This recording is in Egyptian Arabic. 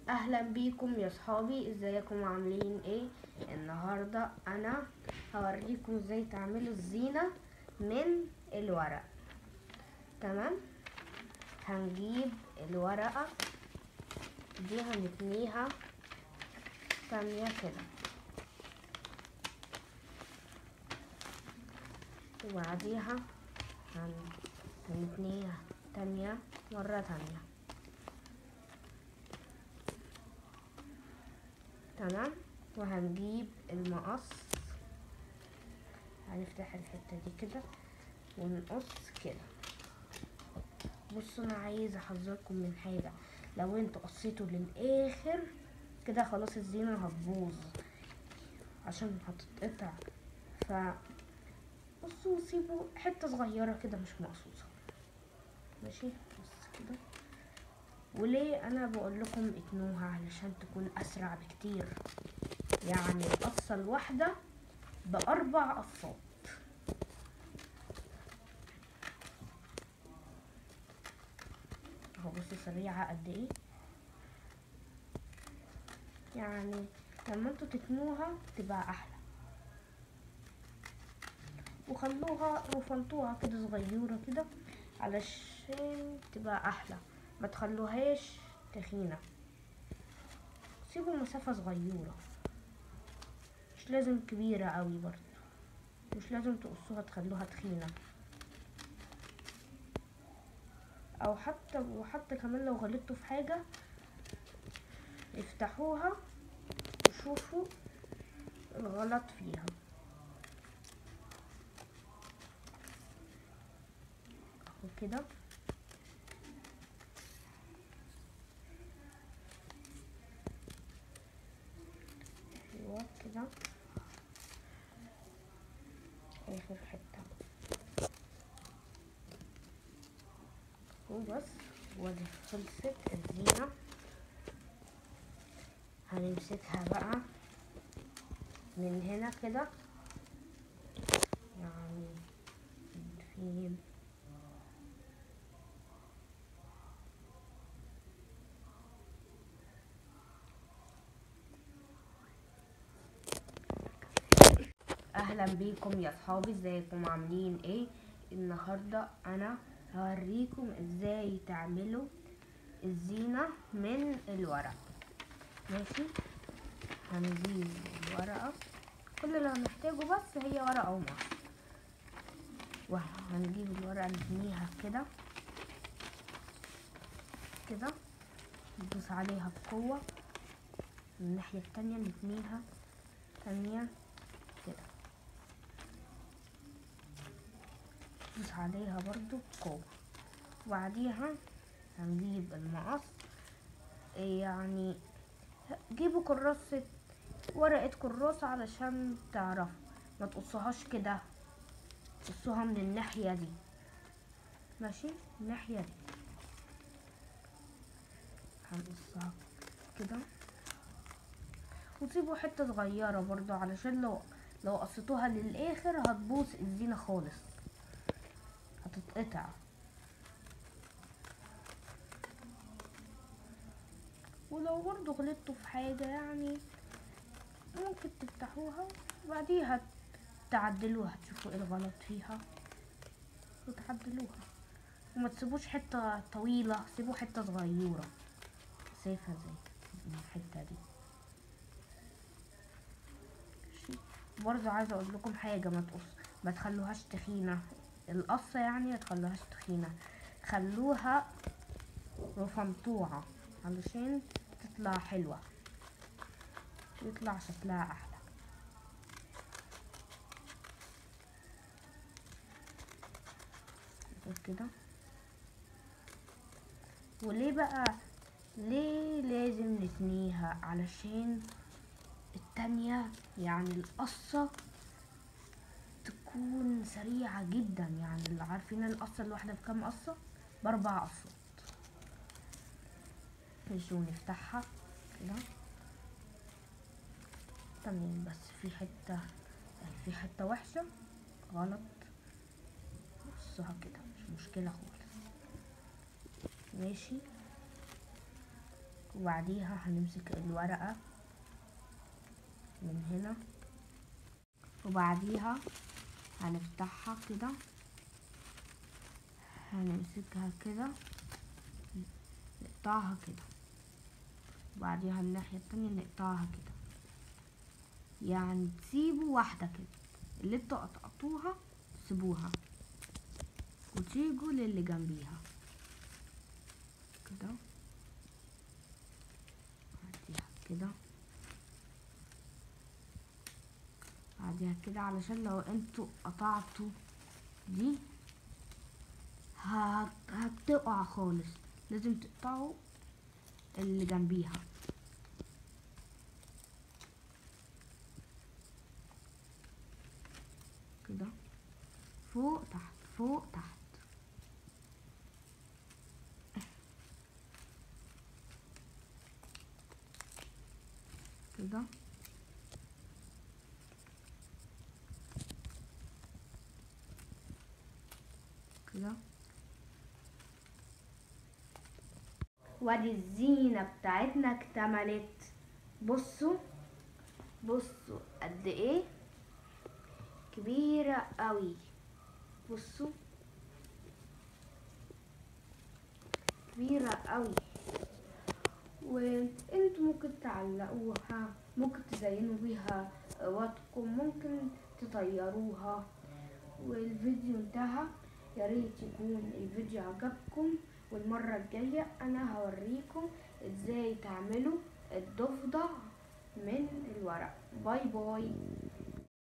اهلا بيكم يا صحابي ازيكم عاملين ايه النهارده انا هوريكم ازاي تعملوا الزينه من الورق تمام هنجيب الورقه دي هنتنيها ثانيه كده وبعديها هن- هنتنيها تانية مرة تانية تمام وهنجيب المقص هنفتح الحتة دي كده ونقص كده بصوا انا عايز احذركم من حاجة لو انتوا قصيتوا للاخر كده خلاص الزينة هتبوظ عشان هتتقطع ف بصوا سيبوا حتة صغيرة كده مش مقصوصة ماشي بس كده وليه انا بقول لكم اتنوها علشان تكون اسرع بكتير يعني القصة الواحدة باربع قصات اهو بصوا سريعة قد ايه يعني لما انتوا تتنوها تبقى احلى وخلوها وفنطوها كده صغيرة كده علشان تبقى احلى ما تخلوهاش تخينة سيبوا مسافة صغيرة مش لازم كبيرة قوي برضه مش لازم تقصوها تخلوها تخينة او حتى وحتى كمان لو غلطتوا في حاجة افتحوها وشوفوا الغلط فيها اهو كده ايوه كده اخر حته وبس ودي خلصت الزينه هنمسكها بقى من هنا كده يعني في اهلا بيكم يا صحابي ازيكم عاملين ايه النهارده انا هوريكم ازاي تعملوا الزينه من الورق ماشي هنجيب الورقه كل اللي هنحتاجه بس هي ورقه ومقص وهنجيب الورقه نتنيها كده كده ندوس عليها بقوه من الناحيه التانية نتنيها تانية كده ندوس عليها برضو بقوة وبعديها هنجيب المقص يعني جيبوا كراسة ورقة كراسة علشان تعرفوا ما تقصوهاش كده قصوها من الناحية دي ماشي الناحية دي هنقصها كده وتسيبوا حتة صغيرة برضو علشان لو لو قصيتوها للآخر هتبوظ الزينة خالص هتتقطع ولو برضو غلطتوا في حاجة يعني ممكن تفتحوها وبعديها تعدلوها تشوفوا ايه الغلط فيها وتعدلوها وما تسيبوش حتة طويلة سيبوا حتة صغيرة سيفها زي الحتة دي ماشي. برضه عايزة اقول لكم حاجة ما تقص ما تخلوهاش تخينة القصة يعني ما تخلوهاش تخينة خلوها رفنطوعة علشان تطلع حلوة يطلع شكلها احلى كده وليه بقى ليه لازم نتنيها علشان التانية يعني القصة تكون سريعة جدا يعني اللي عارفين القصة الواحدة بكام قصة بأربع قصات ماشي ونفتحها كده تمام بس في حتة في حتة وحشة غلط نقصها كده مش مشكلة خالص ماشي وبعديها هنمسك الورقة من هنا وبعديها هنفتحها كده هنمسكها كده نقطعها كده وبعديها الناحية التانية نقطعها كده يعني تسيبوا واحدة كده اللي انتوا قطعتوها تسيبوها وتيجوا للي جنبيها كده بعديها كده بعديها كده علشان لو انتوا قطعتوا دي هت- هتقع خالص لازم تقطعوا اللي جنبيها كده فوق تحت فوق تحت كده كده وادي الزينة بتاعتنا اكتملت بصوا بصوا قد ايه كبيرة قوي بصوا كبيرة قوي وانتوا ممكن تعلقوها ممكن تزينوا بيها اوضتكم ممكن تطيروها والفيديو انتهى يا ريت يكون الفيديو عجبكم والمرة الجاية انا هوريكم ازاي تعملوا الضفدع من الورق باي باي